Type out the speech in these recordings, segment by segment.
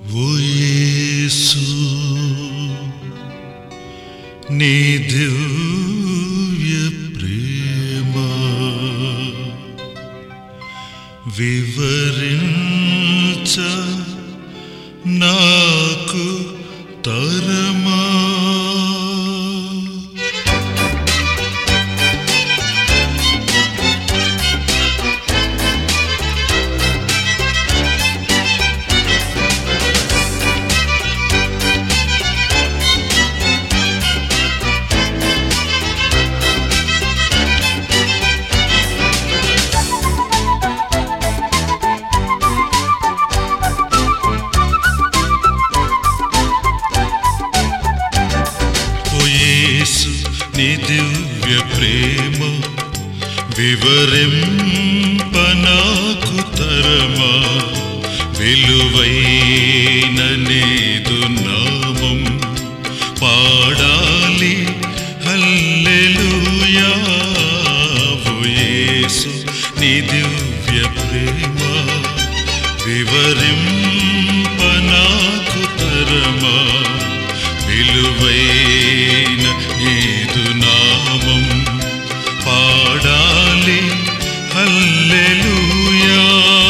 ఓ యేసు నీ దివ్య ప్రేమ వివరించ నాకు తరమా ఓ యేసు నీ దివ్య ప్రేమ వివరింప నాకు తరమా విలువైన నీదు నామం పాడాలి హల్లెలూయా ఓ యేసు నీ దివ్య ప్రేమ వివరింప నాకు తరమా విలువైన నీదు నామం పాడాలి హల్లెలూయా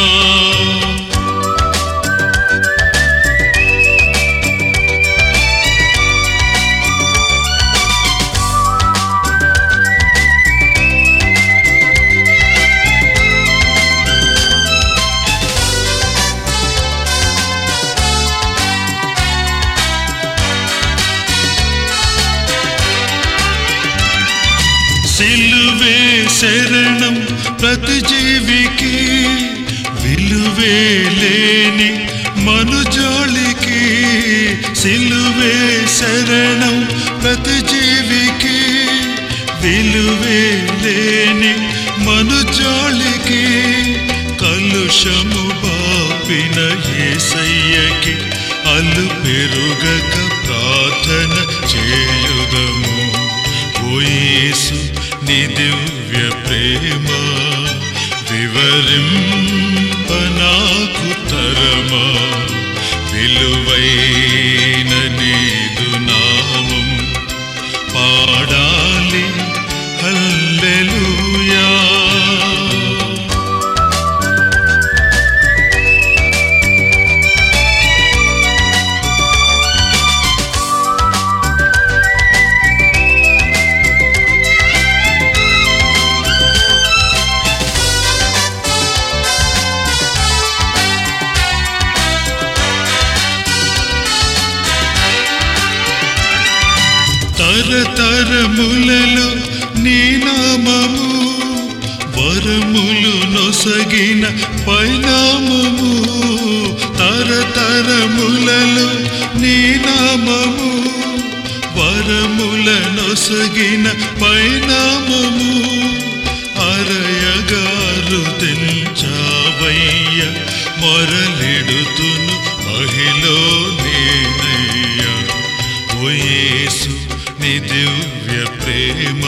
సిలువే శరణం ప్రతి జీవికి విలువే లేని మనుజాళికి సిలువే శరణం ప్రతి జీవికి విలువే లేని మనుజాళికి కలుషము బాపిన ఏసయ్యకి అల్లు పెరుగక ప్రార్థన చేయుదము ఓ యేసు నీ దివ్య ప్రేమ వివరింప నాకు తరమా విలువైన నీదు నామం పాడాలి హల్లెలూయా తరతరములలో నీ నామము వరములు నొసగిన పైనామము తరతరములలో నీ నామము వరముల నొసగిన పైనామము అరయగారు తెంచావయ్య మొరలిడుతును మహిలో నేనయ్యా ఓ యేసు నీ దివ్య ప్రేమ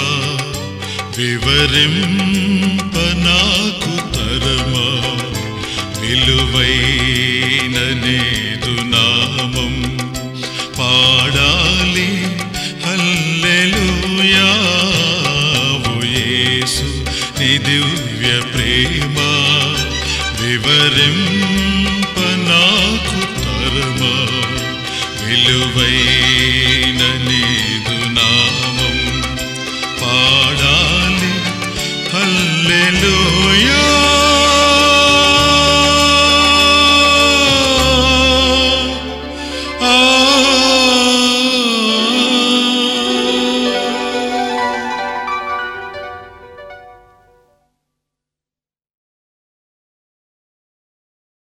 వివరింప నాకు తరమా విలువైన నీదు నామం పాడాలి హల్లెలూయా ఓ యేసు నీ దివ్య ప్రేమ వివరింప నాకు తరమా విలువైన